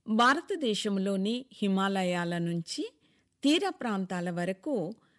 భారతదేశంలోని హిమాలయాల నుంచి తీర ప్రాంతాల వరకు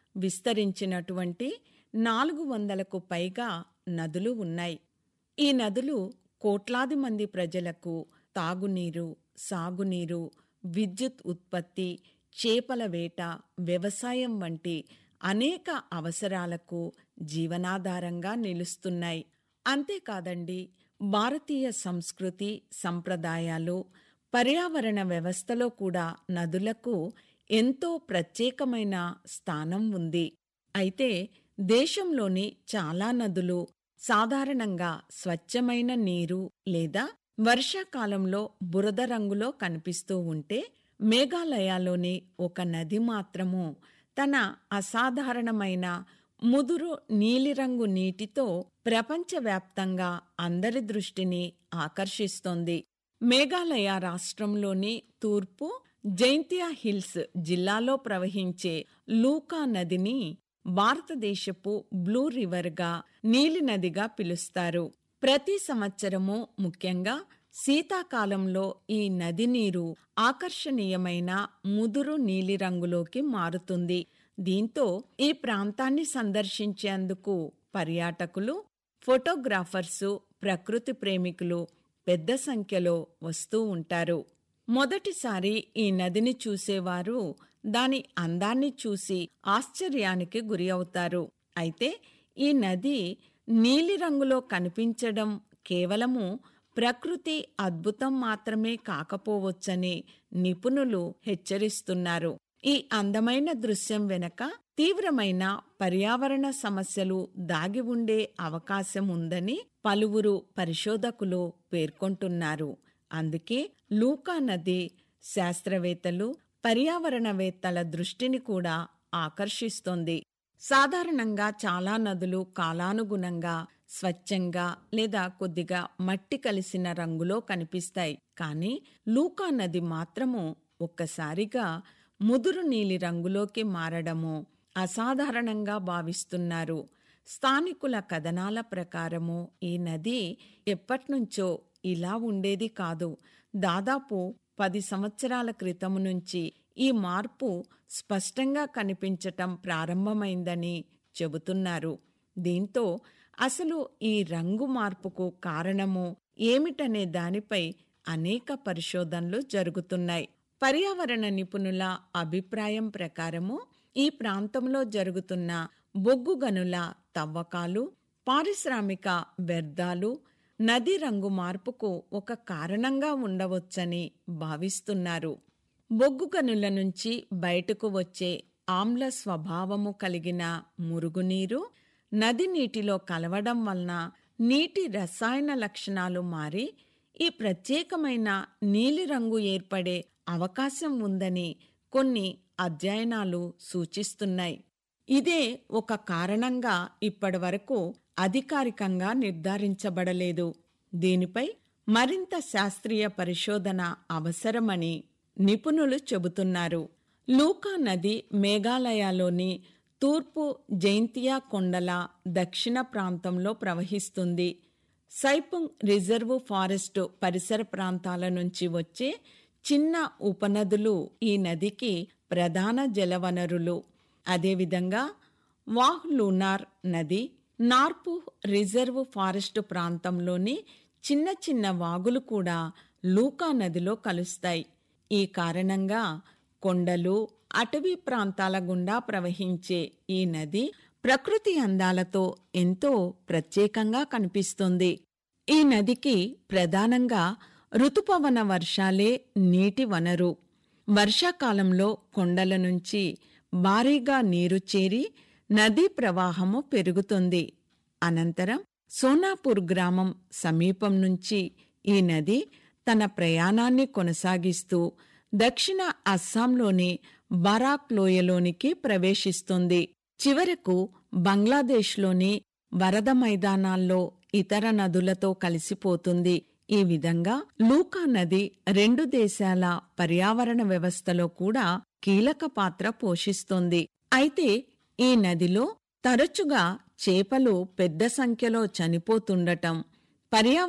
విస్తరించినటువంటి నాలుగు వందలకు పైగా నదులు ఉన్నాయి ఈ నదులు కోట్లాది మంది ప్రజలకు తాగునీరు సాగునీరు విద్యుత్ ఉత్పత్తి చేపల వేట వ్యవసాయం వంటి అనేక అవసరాలకు జీవనాధారంగా నిలుస్తున్నాయి అంతేకాదండి భారతీయ సంస్కృతి సంప్రదాయాలు పర్యావరణ వ్యవస్థలో కూడా నదులకు ఎంతో ప్రత్యేకమైన స్థానం ఉంది అయితే దేశంలోని చాలా నదులు సాధారణంగా స్వచ్ఛమైన నీరు లేదా వర్షాకాలంలో బురద రంగులో కనిపిస్తూ ఉంటే మేఘాలయలోని ఒక నది మాత్రము తన అసాధారణమైన ముదురు నీలిరంగు నీటితో ప్రపంచవ్యాప్తంగా అందరి దృష్టిని ఆకర్షిస్తోంది మేఘాలయ రాష్ట్రంలోని తూర్పు జైంతియా హిల్స్ జిల్లాలో ప్రవహించే లూకా నదిని భారతదేశపు బ్లూ రివర్గా నీలి నదిగా పిలుస్తారు ప్రతి సంవత్సరము ముఖ్యంగా శీతాకాలంలో ఈ నది నీరు ఆకర్షణీయమైన ముదురు నీలిరంగులోకి మారుతుంది దీంతో ఈ ప్రాంతాన్ని సందర్శించేందుకు పర్యాటకులు ఫోటోగ్రాఫర్సు ప్రకృతి ప్రేమికులు పెద్ద సంఖ్యలో వస్తూ ఉంటారు మొదటిసారి ఈ నదిని చూసేవారు దాని అందాన్ని చూసి ఆశ్చర్యానికి గురి అవుతారు అయితే ఈ నది నీలిరంగులో కనిపించడం కేవలము ప్రకృతి అద్భుతం మాత్రమే కాకపోవచ్చని నిపుణులు హెచ్చరిస్తున్నారు ఈ అందమైన దృశ్యం వెనక తీవ్రమైన పర్యావరణ సమస్యలు దాగి ఉండే అవకాశం ఉందని పలువురు పరిశోధకులు పేర్కొంటున్నారు అందుకే లూకా నది శాస్త్రవేత్తలు పర్యావరణవేత్తల దృష్టిని కూడా ఆకర్షిస్తోంది సాధారణంగా చాలా నదులు కాలానుగుణంగా స్వచ్ఛంగా లేదా కొద్దిగా మట్టి కలిసిన రంగులో కనిపిస్తాయి కానీ లూకా నది మాత్రము ఒక్కసారిగా ముదురు నీలి రంగులోకి మారడము అసాధారణంగా భావిస్తున్నారు స్థానికుల కథనాల ప్రకారము ఈ నది ఎప్పట్నుంచో ఇలా ఉండేది కాదు దాదాపు పది సంవత్సరాల క్రితం నుంచి ఈ మార్పు స్పష్టంగా కనిపించటం ప్రారంభమైందని చెబుతున్నారు దీంతో అసలు ఈ రంగు మార్పుకు కారణము ఏమిటనే దానిపై అనేక పరిశోధనలు జరుగుతున్నాయి పర్యావరణ నిపుణుల అభిప్రాయం ప్రకారము ఈ ప్రాంతంలో జరుగుతున్న బొగ్గు గనుల తవ్వకాలు పారిశ్రామిక వ్యర్థాలు నది రంగు మార్పుకు ఒక కారణంగా ఉండవచ్చని భావిస్తున్నారు బొగ్గు గనుల నుంచి బయటకు వచ్చే ఆమ్ల స్వభావము కలిగిన మురుగునీరు నది నీటిలో కలవడం వలన నీటి రసాయన లక్షణాలు మారి ఈ ప్రత్యేకమైన నీలిరంగు ఏర్పడే అవకాశం ఉందని కొన్ని అధ్యయనాలు సూచిస్తున్నాయి ఇదే ఒక కారణంగా ఇప్పటివరకు అధికారికంగా నిర్ధారించబడలేదు దీనిపై మరింత శాస్త్రీయ పరిశోధన అవసరమని నిపుణులు చెబుతున్నారు లూకా నది మేఘాలయలోని తూర్పు జైంతియా కొండల దక్షిణ ప్రాంతంలో ప్రవహిస్తుంది సైపుంగ్ రిజర్వ్ ఫారెస్ట్ పరిసర ప్రాంతాల నుంచి వచ్చే చిన్న ఉపనదులు ఈ నదికి ప్రధాన జలవనరులు అదేవిధంగా వాహ్ లూనార్ నది నార్పు రిజర్వ్ ఫారెస్ట్ ప్రాంతంలోని చిన్న చిన్న వాగులు కూడా లూకా నదిలో కలుస్తాయి ఈ కారణంగా కొండలు అటవీ ప్రాంతాల గుండా ప్రవహించే ఈ నది ప్రకృతి అందాలతో ఎంతో ప్రత్యేకంగా కనిపిస్తుంది ఈ నదికి ప్రధానంగా ఋతుపవన వర్షాలే నీటి వనరు వర్షాకాలంలో కొండల నుంచి భారీగా నీరు చేరి నదీ ప్రవాహము పెరుగుతుంది అనంతరం సోనాపూర్ గ్రామం సమీపం నుంచి ఈ నది తన ప్రయాణాన్ని కొనసాగిస్తూ దక్షిణ అస్సాంలోని బరాక్ లోయలోనికి ప్రవేశిస్తుంది చివరకు బంగ్లాదేశ్లోని వరద మైదానాల్లో ఇతర నదులతో కలిసిపోతుంది ఈ విధంగా లూకా నది రెండు దేశాల పర్యావరణ వ్యవస్థలో కూడా కీలక పాత్ర పోషిస్తోంది అయితే ఈ నదిలో తరచుగా చేపలు పెద్ద సంఖ్యలో చనిపోతుండటం పర్యావరణ